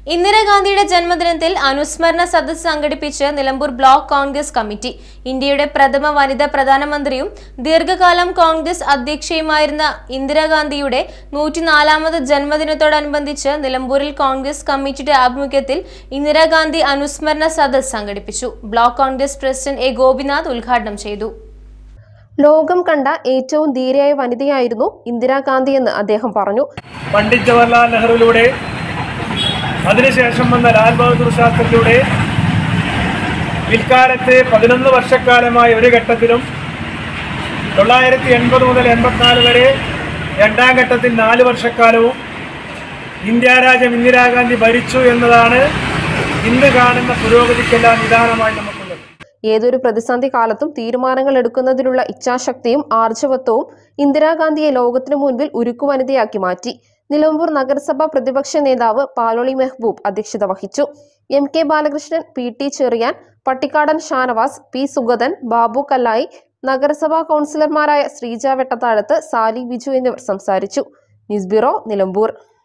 ഇന്ദിരാഗാന്ധിയുടെ ജന്മദിനത്തിൽ അനുസ്മരണ സദസ്സ് സംഘടിപ്പിച്ച് നിലമ്പൂർ ബ്ലോക്ക് കോൺഗ്രസ് കമ്മിറ്റി ഇന്ത്യയുടെ പ്രഥമ വനിതാ പ്രധാനമന്ത്രിയും ദീർഘകാലം കോൺഗ്രസ് അധ്യക്ഷയുമായിരുന്ന ഇന്ദിരാഗാന്ധിയുടെ നൂറ്റിനാലാമത് ജന്മദിനത്തോടനുബന്ധിച്ച് നിലമ്പൂരിൽ കോൺഗ്രസ് കമ്മിറ്റിയുടെ ആഭിമുഖ്യത്തിൽ ഇന്ദിരാഗാന്ധി അനുസ്മരണ സദസ്സ് സംഘടിപ്പിച്ചു block Congress president A Gopinath ഉദ്ഘാടനം ചെയ്തു ലോകം കണ്ട ഏറ്റവും ധീരയായ വനിതയായിരുന്നു ഇന്ദിരാഗാന്ധി എന്ന് അദ്ദേഹം പറഞ്ഞു പണ്ഡിറ്റ് ജവഹർലാൽ നെഹ്റുവിലൂടെ അതിനുശേഷം വന്ന ലാൽ ബഹദൂർ ശാസ്ത്രിയിലൂടെ പിൽക്കാലത്ത് പതിനൊന്ന് വർഷക്കാലമായ ഒരു ഘട്ടത്തിലും തൊള്ളായിരത്തി എൺപത് മുതൽ എൺപത്തിനാല് വരെ രണ്ടാം ഘട്ടത്തിൽ നാല് വർഷക്കാലവും ഇന്ത്യ രാജ്യം ഇന്ദിരാഗാന്ധി ഭരിച്ചു എന്നതാണ് ഇന്ന് കാണുന്ന പുരോഗതിക്കെല്ലാം നിദാനമായി നമുക്കുള്ളത് ഏതൊരു പ്രതിസന്ധി കാലത്തും തീരുമാനങ്ങൾ എടുക്കുന്നതിനുള്ള ഇച്ഛാശക്തിയും ആർജവത്വവും ഇന്ദിരാഗാന്ധിയെ ലോകത്തിനു മുൻപിൽ ഉരുക്കുവനിതയാക്കി മാറ്റി നിലമ്പൂർ നഗരസഭാ പ്രതിപക്ഷ നേതാവ് പാലോളി മെഹബൂബ് അധ്യക്ഷത വഹിച്ചു M K Balakrishnan P T Cherian Pattikkadan Shanavas P Sugathan Babu Kallayi നഗരസഭാ കൗൺസിലർമാരായ ശ്രീജ വെട്ടത്താഴത്ത് സാലി ബിജു എന്നിവർ സംസാരിച്ചു ന്യൂസ് ബ്യൂറോ നിലമ്പൂർ